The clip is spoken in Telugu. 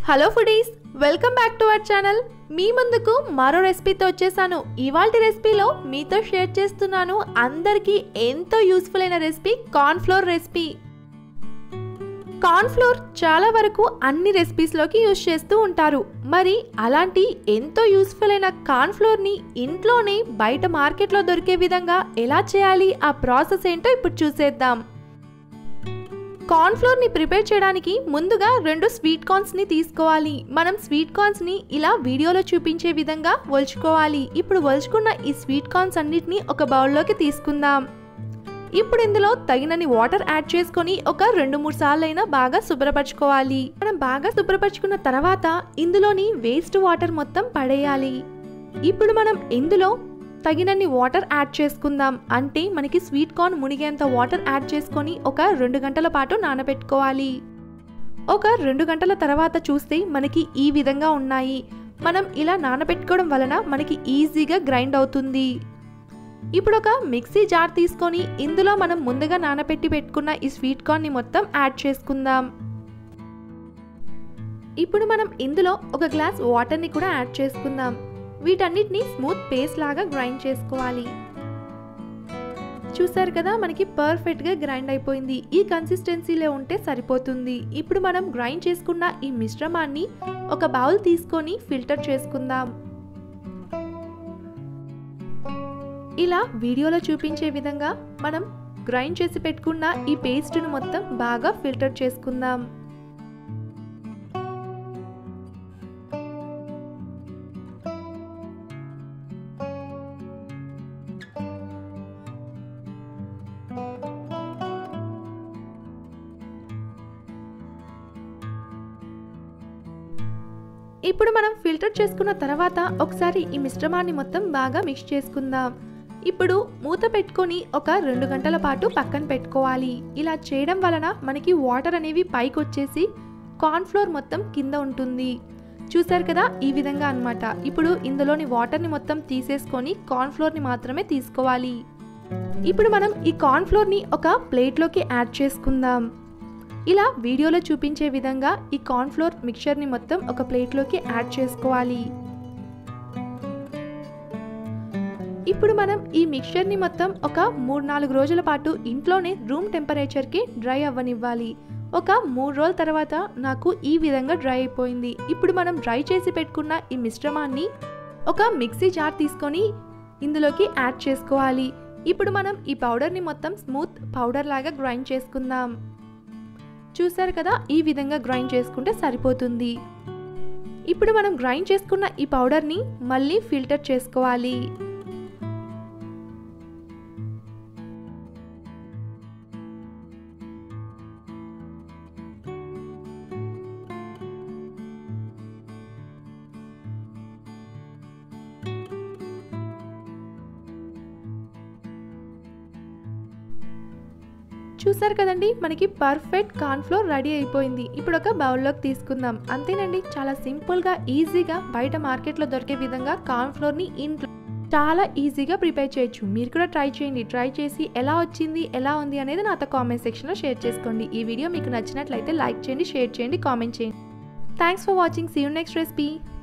hello foodies welcome back to our channel మీ ముందుకు మరో రెసిపీతో వచ్చేసాను ఇవాళ రెసిపీలో మీతో షేర్ చేస్తున్నాను అందరికీ ఎంతో యూస్ఫుల్ అయిన రెసిపీ కార్న్ఫ్లోర్ రెసిపీ కార్న్ఫ్లోర్ చాలా వరకు అన్ని రెసిపీస్లోకి యూజ్ చేస్తూ ఉంటారు మరి అలాంటి ఎంతో యూస్ఫుల్ అయిన కార్న్ఫ్లోర్ని ఇంట్లోనే బయట మార్కెట్లో దొరికే విధంగా ఎలా చేయాలి ఆ ప్రాసెస్ ఏంటో ఇప్పుడు చూసేద్దాం కార్న్ఫ్లోర్ని ప్రిపేర్ చేయడానికి ముందుగా రెండు స్వీట్ కార్న్స్ని తీసుకోవాలి మనం స్వీట్ కార్న్స్ని ఇలా వీడియోలో చూపించే విధంగా ఒలుచుకోవాలి ఇప్పుడు ఒలుచుకున్న ఈ స్వీట్ కార్న్స్ అన్నిటిని ఒక బౌల్లోకి తీసుకుందాం ఇప్పుడు ఇందులో తగినన్ని వాటర్ యాడ్ చేసుకొని ఒక రెండు మూడు సార్లు అయినా బాగా శుభ్రపరచుకోవాలి మనం బాగా శుభ్రపరచుకున్న తర్వాత ఇందులోని వేస్ట్ వాటర్ మొత్తం పడేయాలి ఇప్పుడు మనం ఇందులో తగినన్ని వాటర్ యాడ్ చేసుకుందాం అంటే మనకి స్వీట్ కార్న్ మునిగేంత వాటర్ యాడ్ చేసుకొని ఒక రెండు గంటల పాటు నానబెట్టుకోవాలి ఒక రెండు గంటల తర్వాత చూస్తే మనకి ఈ విధంగా ఉన్నాయి మనం ఇలా నానబెట్టుకోవడం వలన మనకి ఈజీగా గ్రైండ్ అవుతుంది ఇప్పుడు ఒక మిక్సీ జార్ తీసుకొని ఇందులో మనం ముందుగా నానబెట్టి పెట్టుకున్న ఈ స్వీట్ కార్న్ని మొత్తం యాడ్ చేసుకుందాం ఇప్పుడు మనం ఇందులో ఒక గ్లాస్ వాటర్ని కూడా యాడ్ చేసుకుందాం వీటన్నిటిని స్మూత్ పేస్ట్ లాగా గ్రైండ్ చేసుకోవాలి చూసారు కదా మనకి పర్ఫెక్ట్గా గ్రైండ్ అయిపోయింది ఈ కన్సిస్టెన్సీలో ఉంటే సరిపోతుంది ఇప్పుడు మనం గ్రైండ్ చేసుకున్న ఈ మిశ్రమాన్ని ఒక బౌల్ తీసుకొని ఫిల్టర్ చేసుకుందాం ఇలా వీడియోలో చూపించే విధంగా మనం గ్రైండ్ చేసి పెట్టుకున్న ఈ పేస్ట్ను మొత్తం బాగా ఫిల్టర్ చేసుకుందాం ఇప్పుడు మనం ఫిల్టర్ చేసుకున్న తర్వాత ఒకసారి ఈ మిశ్రమాన్ని మొత్తం బాగా మిక్స్ చేసుకుందాం ఇప్పుడు మూత పెట్టుకొని ఒక రెండు గంటల పాటు పక్కన పెట్టుకోవాలి ఇలా చేయడం వలన మనకి వాటర్ అనేవి పైకి వచ్చేసి కార్న్ఫ్లోర్ మొత్తం కింద ఉంటుంది చూసారు కదా ఈ విధంగా అనమాట ఇప్పుడు ఇందులోని వాటర్ని మొత్తం తీసేసుకొని కార్న్ఫ్లోర్ని మాత్రమే తీసుకోవాలి ఇప్పుడు మనం ఈ కార్న్ఫ్లోర్ని ఒక ప్లేట్లోకి యాడ్ చేసుకుందాం ఇలా వీడియోలో చూపించే విధంగా ఈ కార్న్ఫ్లోర్ మిక్చర్ని మొత్తం ఒక ప్లేట్లోకి యాడ్ చేసుకోవాలి ఇప్పుడు మనం ఈ మిక్చర్ని మొత్తం ఒక మూడు నాలుగు రోజుల పాటు ఇంట్లోనే రూమ్ టెంపరేచర్కి డ్రై అవ్వనివ్వాలి ఒక మూడు రోజుల తర్వాత నాకు ఈ విధంగా డ్రై అయిపోయింది ఇప్పుడు మనం డ్రై చేసి పెట్టుకున్న ఈ మిశ్రమాన్ని ఒక మిక్సీ జార్ తీసుకొని ఇందులోకి యాడ్ చేసుకోవాలి ఇప్పుడు మనం ఈ పౌడర్ని మొత్తం స్మూత్ పౌడర్ లాగా గ్రైండ్ చేసుకుందాం చూసారు కదా ఈ విధంగా గ్రైండ్ చేసుకుంటే సరిపోతుంది ఇప్పుడు మనం గ్రైండ్ చేసుకున్న ఈ పౌడర్ని మళ్ళీ ఫిల్టర్ చేసుకోవాలి చూసారు కదండి మనకి పర్ఫెక్ట్ కార్న్ఫ్లోర్ రెడీ అయిపోయింది ఇప్పుడు ఒక బౌల్లోకి తీసుకుందాం అంతేనండి చాలా సింపుల్గా ఈజీగా బయట మార్కెట్లో దొరికే విధంగా కార్న్ఫ్లోర్ని ఇంట్లో చాలా ఈజీగా ప్రిపేర్ చేయొచ్చు మీరు కూడా ట్రై చేయండి ట్రై చేసి ఎలా వచ్చింది ఎలా ఉంది అనేది నాతో కామెంట్ సెక్షన్లో షేర్ చేసుకోండి ఈ వీడియో మీకు నచ్చినట్లయితే లైక్ చేయండి షేర్ చేయండి కామెంట్ చేయండి thanks for watching see you next recipe